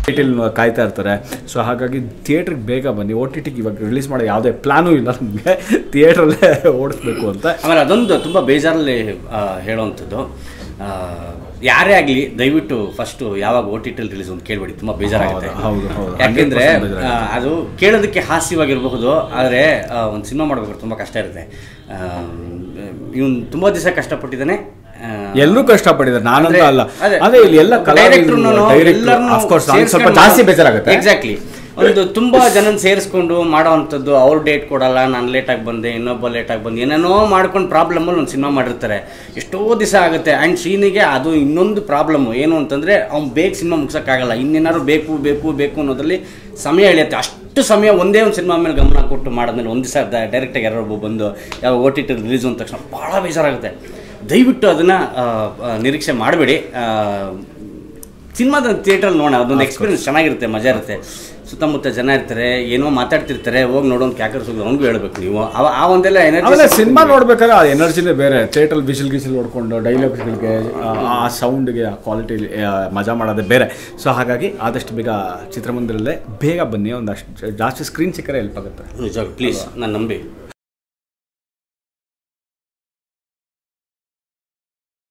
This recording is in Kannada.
ಟೈಟಿಲ್ ಕಾಯ್ತಾ ಇರ್ತಾರೆ ಸೊ ಹಾಗಾಗಿ ಥಿಯೇಟ್ರಿಗೆ ಬೇಗ ಬನ್ನಿ ಓ ಟಿ ಟಿಗೆ ಇವಾಗ ರಿಲೀಸ್ ಮಾಡೋ ಯಾವುದೇ ಪ್ಲಾನೂ ಇಲ್ಲ ನಮಗೆ ಥಿಯೇಟ್ರಲ್ಲೇ ಓಡಿಸ್ಬೇಕು ಅಂತ ಆಮೇಲೆ ಅದೊಂದು ತುಂಬ ಬೇಜಾರಲ್ಲಿ ಆ, ಹೇಳೋವಂಥದ್ದು ಆ, ಯಾರೇ ಆಗಲಿ ದಯವಿಟ್ಟು ಫಸ್ಟು ಯಾವಾಗ ಓ ಟಿ ಟಿಲ್ ರಿಲೀಸ್ ಅಂತ ಕೇಳಬೇಡಿ ತುಂಬ ಬೇಜಾರಾಗುತ್ತೆ ಹೌದು, ಹೌದು. ಯಾಕೆಂದರೆ 100% ಬೇಜಾರಾಗುತ್ತೆ. ಅದು ಕೇಳೋದಕ್ಕೆ ಹಾಸ್ಯವಾಗಿರಬಹುದು ಆದರೆ ಒಂದು ಸಿನಿಮಾ ಮಾಡಬೇಕಾದ್ರೆ ತುಂಬ ಕಷ್ಟ ಇರುತ್ತೆ ಇವನು ತುಂಬ ದಿವಸ ಕಷ್ಟಪಟ್ಟಿದ್ದಾನೆ ಆ, ಎಲ್ಲರೂ ಕಷ್ಟಪಟ್ಟಿದ್ದಾರೆ ನಾನಂತ ಅಂದ್ರೆ- ಅಲ್ಲ ಅದೇ. ಅದೇ ಇಲ್ಲಿ ಎಲ್ಲ ಡೈರೆಕ್ಟ್ರುನು ಡೈರೆಕ್ಟರ್ ಎಲ್ಲರ್ನೂ ಅಫ್ಕೋರ್ಸ್ ಸ್ವಲ್ಪ ಸೇರ್ಸ್ಕೊಂಡು ಜಾಸ್ತಿ ಬೇಜಾರಾಗುತ್ತೆ ಎಕ್ಸಾಕ್ಟ್ಲಿ ಒಂದು ತುಂಬಾ ಜನನ ಸೇರಿಸ್ಕೊಂಡು ಮಾಡೋವಂಥದ್ದು ಅವ್ರು ಡೇಟ್ ಕೊಡಲ್ಲ ನಾನು ಲೇಟಾಗಿ ಬಂದೆ ಇನ್ನೊಬ್ಬ ಲೇಟಾಗಿ ಬಂದೆ ಏನೇನೋ ಮಾಡ್ಕೊಂಡು ಪ್ರಾಬ್ಲಮಲ್ಲಿ ಒಂದು ಸಿನಿಮಾ ಮಾಡಿರ್ತಾರೆ ಎಷ್ಟೋ ದಿವಸ ಆಗುತ್ತೆ ಆ್ಯಂಡ್ ಶ್ರೀನಿಗೆ ಅದು ಇನ್ನೊಂದು ಪ್ರಾಬ್ಲಮ್ಮು ಏನು ಅಂತಂದರೆ ಅವ್ನು ಬೇಗ ಸಿನಿಮಾ ಮುಗ್ಸೋಕ್ಕಾಗಲ್ಲ ಇನ್ನೇನಾದ್ರು ಬೇಕು ಬೇಕು ಬೇಕು ಅನ್ನೋದ್ರಲ್ಲಿ ಸಮಯ ಎಳೆಯುತ್ತೆ ಅಷ್ಟು ಸಮಯ ಒಂದೇ ಒಂದು ಸಿನಿಮಾ ಮೇಲೆ ಗಮನ ಕೊಟ್ಟು ಮಾಡಿದ್ಮೇಲೆ ಒಂದು ದಿವಸ ಡೈರೆಕ್ಟಾಗಿ ಯಾರೋ ಒಬ್ಬ ಬಂದು ಯಾವ ಓ ಟಿ ಟಿ ರಿಲೀಸ್ ಅಂದ ತಕ್ಷಣ ಭಾಳ ಬೇಜಾರಾಗುತ್ತೆ ದಯವಿಟ್ಟು ಅದನ್ನು ನಿರೀಕ್ಷೆ ಮಾಡಬೇಡಿ ಸಿನಿಮಾದ ಥಿಯೇಟ್ರಲ್ಲಿ ನೋಡೋಣ ಅದೊಂದು ಎಕ್ಸ್ಪೀರಿಯನ್ಸ್ ಚೆನ್ನಾಗಿರುತ್ತೆ ಮಜಾ ಇರುತ್ತೆ ಸುತ್ತಮುತ್ತ ಜನ ಇರ್ತಾರೆ ಏನೋ ಮಾತಾಡ್ತಿರ್ತಾರೆ ಹೋಗಿ ನೋಡೋನ್ ಕ್ಯಾಕರ್ ಸುಗ್ದು ಅವ್ನಿಗೂ ಹೇಳ್ಬೇಕು ನೀವು ಅವ- ಆ ಒಂದೆಲ್ಲ ಆಮೇಲೆ ಎನರ್ಜಿ ಸಿನಿಮಾ ನೋಡ್ಬೇಕಾದ್ರೆ ಆ ಎನರ್ಜಿನೇ ಬೇರೆ ಥಿಯೇಟ್ರಲ್ಲಿ ಬಿಸಿಲ್ ಗಿಸಿಲ್ ಹೊಡ್ಕೊಂಡು ಡೈಲಾಗ್ಸ್ಗಳಿಗೆ ಆ ಸೌಂಡ್ಗೆ ಆ ಕ್ವಾಲಿಟಿ ಮಜಾ ಮಾಡೋದೇ ಬೇರೆ ಸೊ ಹಾಗಾಗಿ ಆದಷ್ಟು ಬೇಗ ಚಿತ್ರಮಂದಿರಲ್ಲೇ ಬೇಗ ಬನ್ನಿ ಒಂದಷ್ಟು ಜಾಸ್ತಿ ಸ್ಕ್ರೀನ್ ಸಿಕ್ಕರೆ ಹೆಲ್ಪ್ ಆಗುತ್ತೆ ನಿಜ ಪ್ಲೀಸ್ ನಾನು ನಂಬಿ